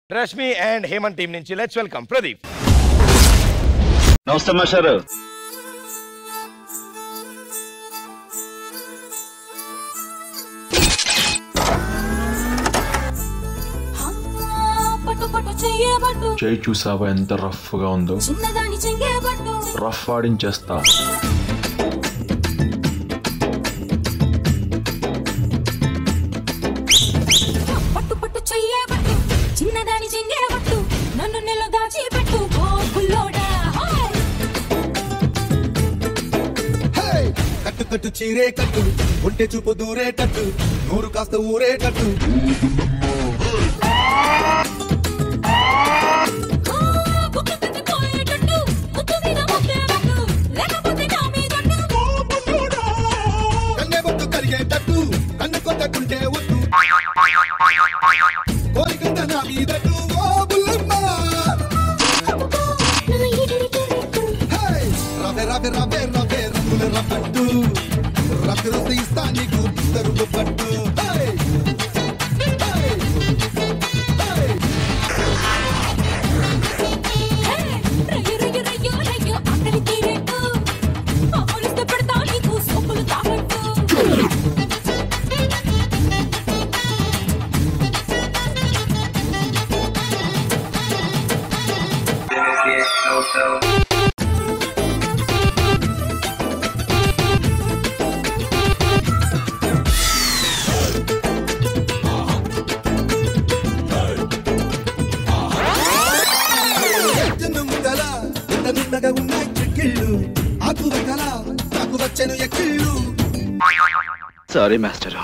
Rashmi and Hemanth team నుంచి let's welcome Pradeep నమస్తే మాస్టారు పట్టు పట్టు చెయ్యబట్టు చేయి చూసావా ఎంత రఫ్ గా ఉందో చిన్నదాని చెయ్యబట్టు రఫ్ ఆడించేస్తా పట్టు పట్టు చెయ్యబట్టు చిన్నదాని చెయ్యబట్టు నన్ను నెల దాచి పెట్టు ఓ బుల్లోడా హాయ్ హే! కట్టు కట్టు చీరే కట్టు ఒంటె చూపు దూరేటట్టు నూరు కాస్త ఊరేటట్టు ఆ, బుక్క కట్టి పోయేటట్టు ముద్దు మీద ముద్దేటట్టు లేకపోతే నా మీదట్టు కన్నె బొట్టు కరిగేటట్టు కన్ను కొట్టకుంటే ఒట్టు కోరికంత నా మీదట్టు ఓ బుల్లమ్మ నా ఈడిని తెరెట్టు హే! రవే రవే రవే రవే రంగుల రపట్టు రక్తి రక్తి ఇస్తా నీకు తరుగు పట్టు హే! హే! హే! హే, రయ్యో రయ్యో రయ్యో రయ్యో ఆకలి తీరేట్టు ఆ పోలిస్తే పెడతా నీకు సోపులు తాగట్టు చిన్న ముద్దల ఎంత నున్నగా ఉన్నాయి చిక్కిళ్ళు ఆకు వక్కల నాకు వచ్చెను ఎక్కిళ్ళు సారీ మాస్టర్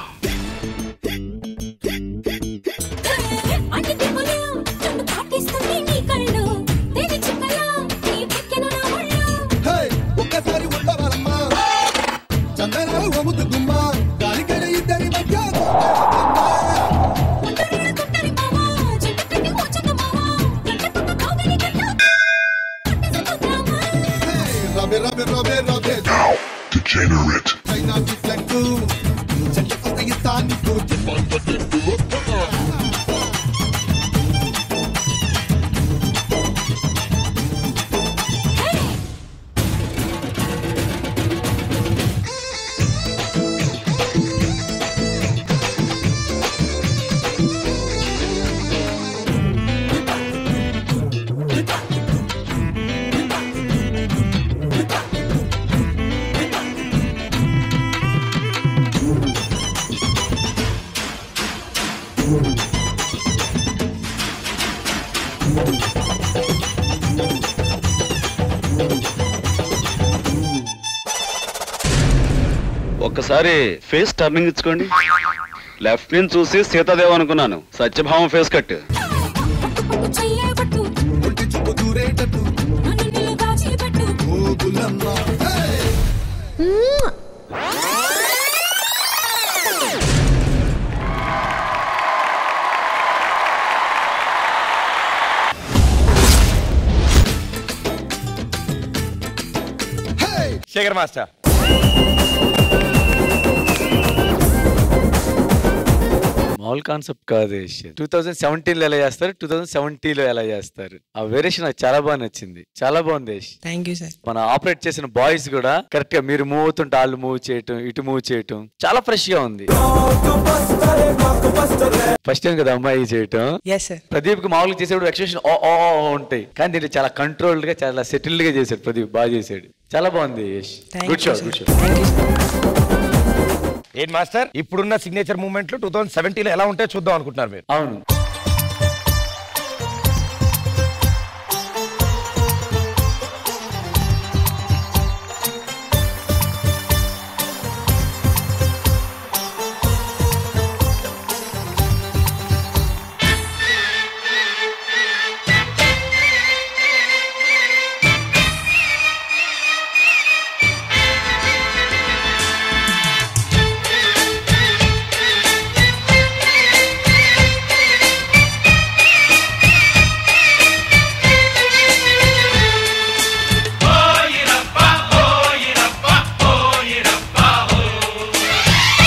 అంటే తిప్పులు నన్ను కాటేస్తుంది నీ కళ్ళు తేనె చుక్కలా నీ పెక్కెను నా ఒళ్ళు హే! ఒక్కసారి ఉండవాలమ్మా చందనాలు అముతు గుమ్మ గాలికెళ్ళ ఇద్దరి మధ్య ఒంటరిగా కుంటరి మావా చెట్టు కట్టి మోచక మావా గంట పక్క కౌగిలి గంట కొట్టేసుకుందామా హే! రవే రవే రవే రవే Degenerate. చైనా టిఫ్లెక్టు చెట్ల కొత్త ఇస్తా నీకు టిఫాన్ పట్టెట్టు ఒక్కసారి ఫేస్ టర్నింగ్ ఇచ్చుకోండి లెఫ్ట్ నుంచి చూసి సీతాదేవ్ అనుకున్నాను సత్యభామ ఫేస్ కట్ పట్టు పట్టు చెయ్యబట్టు ఒంటి చూపు దూరేటట్టు నన్ను నిన్ను దాచిపెట్టు ఓ బుల్లమ్మ హే! హే! శేఖర్ మాస్టర్ మామూలు కాన్సెప్ట్ కాదు టూ థౌసండ్ సెవెంటీన్ లో ఎలా చేస్తారు టూ థౌసండ్ సెవెంటీ లో ఎలా చేస్తారు ఆ వేరియేషన్ నాకు చాలా బాగా నచ్చింది చాలా బాగుంది యశ్ థ్యాంక్ యూ సార్ మన ఆపరేట్ చేసిన బాయ్స్ కూడా కరెక్ట్ గా మీరు మూవ్ అవుతుంటే వాళ్ళు మూవ్ చేయటం ఇటు మూవ్ చేయటం చాలా ఫ్రెష్ గా ఉంది ఫస్ట్ టైం కదా అమ్మాయి చేయటం ఎస్ సార్ ప్రదీప్ కి మామూలుగా చేసేప్పుడు ఎక్స్ప్రెషన్ ఓ ఓ ఓ ఉంటాయి కానీ దీంట్లో చాలా కంట్రోల్డ్ గా చాలా సెటిల్డ్ గా చేశాడు ప్రదీప్ బాగా చేశాడు చాలా బాగుంది Yash thank good you shot sir good shot thank you sir ఏంటి మాస్టర్ ఇప్పుడున్న సిగ్నేచర్ మూమెంట్లు టూ థౌసండ్ సెవెంటీలో ఎలా ఉంటాయో చూద్దాం అనుకుంటున్నారు మీరు అవును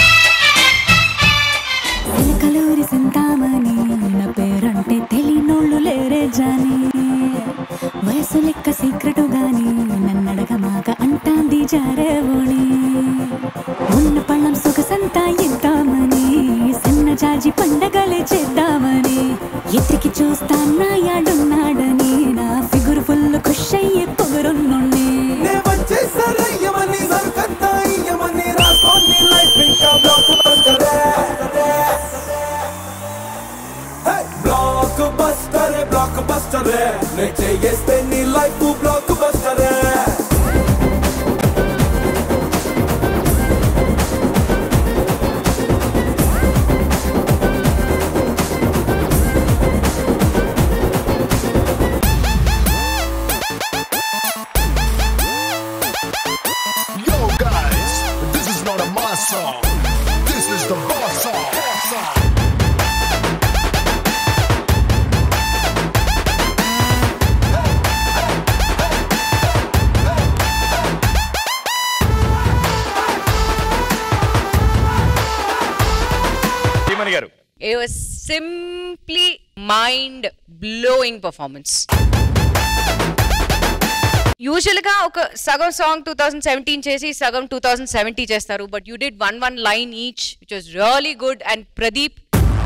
సిలకలూరి సింతామణి నా పేరంటే తెలియనోళ్ళు పండగలే చేద్దామని ఎత్తికి చూస్తానా యాడున్నాడని నా ఫిగురు ఫుల్ ఖుష్ అయ్యే పొగరున్నుండి నే వచ్చేసరయ్యమని సరుకంతా ఇయ్యమని రాసుకోని లైఫ్ ఇంకా బ్లాక్ బస్టరే బ్లాక్ బస్టరే బ్లాక్ బస్టరే నే చేస్తే నీ లైఫ్ బ్లాక్ బస్టరే Yo, guys, this is not a my song. This is the boss song. ధీమని గారు It was simply mind blowing performance. Usual గా ఒక సగం సాంగ్ టూ థౌసండ్ సెవెంటీన్ చేసి సగం టూ థౌసండ్ సెవెంటీ చేస్తారు but you did one one line each which was really good and Pradeep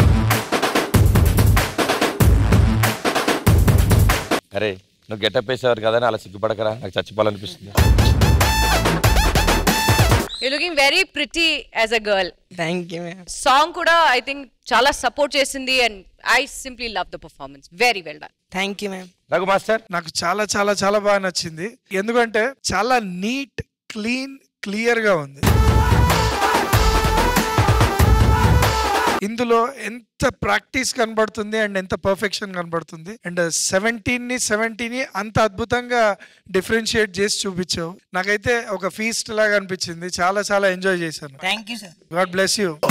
అరే నువ్వు గెటప్ వేసేవారు కదా అలా సిగ్గుపడకరా నాకు చచ్చిపోవాలనిపిస్తుంది you looking very pretty as a girl thank you ma'am song కూడా ఐ థింక్ చాలా సపోర్ట్ చేసింది and I simply love the performance very well done thank you ma'am Raghu master నాకు చాలా చాలా చాలా బాగా నచ్చింది ఎందుకంటే చాలా నీట్ క్లీన్ క్లియర్ గా ఉంది ఇందులో ఎంత ప్రాక్టీస్ కనబడుతుంది అండ్ ఎంత పర్ఫెక్షన్ కనబడుతుంది అండ్ సెవెంటీన్ ని సెవెంటీని అంత అద్భుతంగా డిఫరెన్షియేట్ చేసి చూపించావు నాకైతే ఒక ఫీస్ట్ లాగా అనిపించింది చాలా చాలా ఎంజాయ్ చేశాను thank you sir god bless you